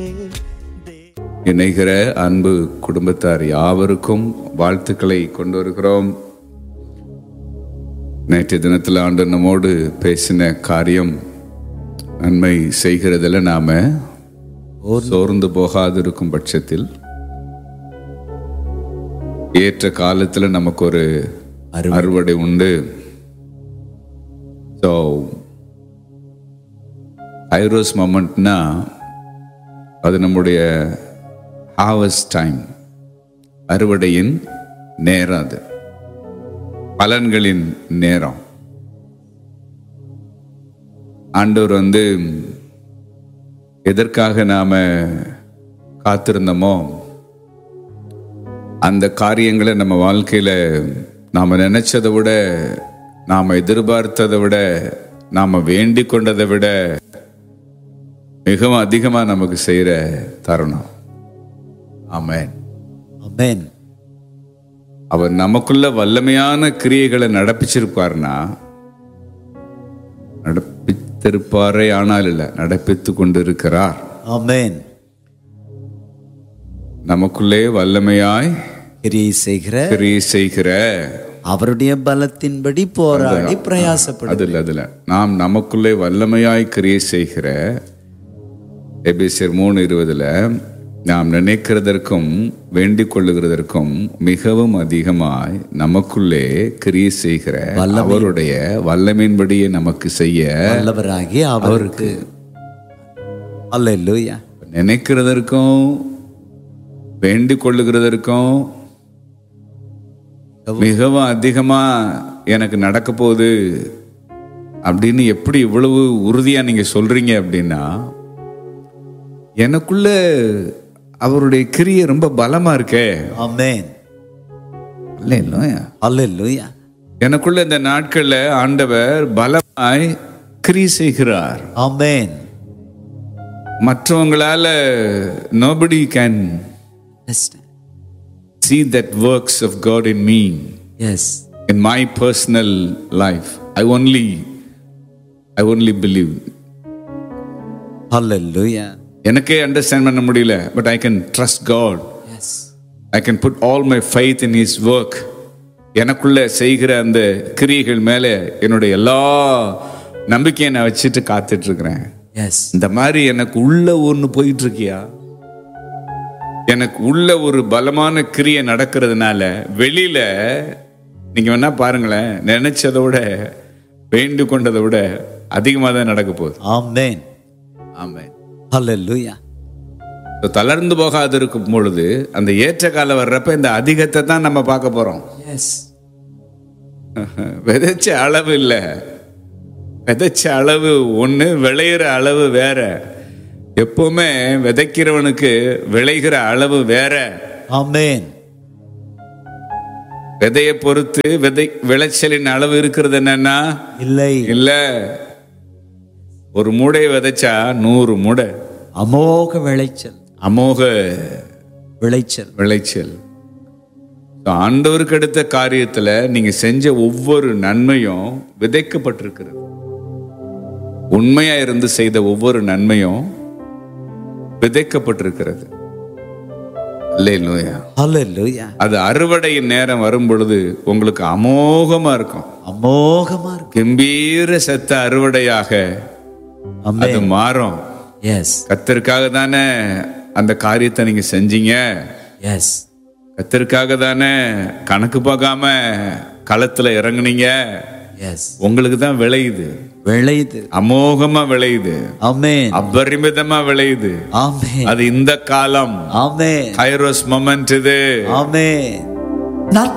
இணைகிற அன்பு குடும்பத்தார் யாவருக்கும் வாழ்த்துக்களை கொண்டு வருகிறோம் நேற்றைய தினத்தில் ஆண்டு நம்மோடு பேசின காரியம் நன்மை செய்கிறதில் நாம சோர்ந்து போகாதிருக்கும் பட்சத்தில் ஏற்ற காலத்தில் நமக்கு ஒரு அறுவடை உண்டு ஸோ ஐரோஸ் மொமெண்ட்னா அது நம்முடைய ஹார்வஸ்ட் டைம் அறுவடையின் நேரம் அது பலன்களின் நேரம் ஆண்டவர் வந்து எதற்காக நாம காத்திருந்தோமோ அந்த காரியங்களை நம்ம வாழ்க்கையில நாம நினைச்சதை விட நாம எதிர்பார்த்ததை விட நாம வேண்டிக் கொண்டதை விட மிகவும் அதிகமா நமக்கு செய்யற தருணம் ஆமென் அமேன் அவர் நமக்குள்ள வல்லமையான கிரியைகளை நடப்பிச்சிருப்பார்னா நடப்பித்திருப்பாரே ஆனால் இல்லை நடப்பித்து கொண்டிருக்கிறார் அமேன் நமக்குள்ளே வல்லமையாய் கிரியை செய்கிற கிரியை செய்கிற அவருடைய பலத்தின்படி போராடி பிரயாசப்படும் அதுல அதுல நாம் நமக்குள்ளே வல்லமையாய் கிரியை செய்கிற எபிசியர் மூணு இருபதுல நாம் நினைக்கிறதற்கும் வேண்டிக் கொள்ளுகிறதற்கும் மிகவும் அதிகமாய் நமக்குள்ளே கிரியை செய்கிற அவருடைய வல்லமையின்படியே நமக்கு செய்ய வல்லவராகிய அவருக்கு அல்லேலூயா நினைக்கிறதற்கும் வேண்டிக் கொள்ளுகிறதற்கும் மிகவும் அதிகமா எனக்கு நடக்க போகுது அப்படின்னு எப்படி இவ்வளவு உறுதியா நீங்க சொல்றீங்க அப்படின்னா எனக்குள்ள அவருடைய கிரியை ரொம்ப பலமா இருக்கே அமேன் இல்ல இல்லையா அல்லேலூயா எனக்குள்ள இந்த நாட்கள்ல ஆண்டவர் பலமாய் கிரியை செய்கிறார் அமேன் மற்றவங்களால nobody can see that works of God in me yes in my personal life i only i only believe hallelujah எனக்கே அண்டர்ஸ்டாண்ட் பண்ண முடியல but I can trust God yes I can put all my faith in his work எனக்குள்ள செய்கிற அந்த கிரியைகள் மேலே என்னுடைய எல்லா நம்பிக்கையை நான் வச்சுட்டு காத்துட்டு இருக்கிறேன் எஸ் இந்த மாதிரி எனக்கு உள்ள ஒன்று போயிட்டு இருக்கியா எனக்கு உள்ள ஒரு பலமான கிரியை நடக்கிறதுனால வெளியில நீங்க வேணா பாருங்களேன் நினைச்சதை விட வேண்டு கொண்டதை விட அதிகமாக தான் நடக்க போகுது ஆமென் ஆமாம் அல்லேலூயா தளர்ந்து போகாது இருக்கும் பொழுது அந்த ஏற்ற காலம் வர்றப்ப இந்த அதிகத்தை தான் நம்ம பார்க்க போறோம் எஸ் விதைச்ச அளவு இல்லை விதைச்ச அளவு ஒன்று விளையிற அளவு வேற எப்பவுமே விதைக்கிறவனுக்கு விளைகிற அளவு வேற ஆமென் விதையை பொறுத்து விதை விளைச்சலின் அளவு இருக்கிறது என்னன்னா இல்லை இல்ல ஒரு மூடையை விதைச்சா நூறு மூடை அமோக விளைச்சல் அமோக விளைச்சல் விளைச்சல் So, ஆண்டவருக்கு எடுத்த காரியத்துல நீங்க செஞ்ச ஒவ்வொரு நன்மையும் விதைக்கப்பட்டிருக்கிறது உண்மையா இருந்து செய்த ஒவ்வொரு நன்மையும் விதைக்கப்பட்டிருக்கிறது அல்லேலூயா அல்லேலூயா அது அறுவடையின் நேரம் வரும் பொழுது உங்களுக்கு அமோகமா இருக்கும் அமோகமா இருக்கு கம்பீர சத்த அறுவடையாக ஆமென் அது மாறும் எஸ் கத்தருக்காக தானே அந்த காரியத்தை நீங்க செஞ்சீங்க எஸ் கத்தருக்காக தானே கணக்கு பார்க்காம களத்துல இறங்குனீங்க எஸ் உங்களுக்கு தான் விளையுது விளையுது அமோகமா விளையுது ஆமென் அபரிமிதமா விளையுது ஆமென் அது இந்த காலம் ஆமென் கைரோஸ் மொமெண்ட் இது ஆமென் நான்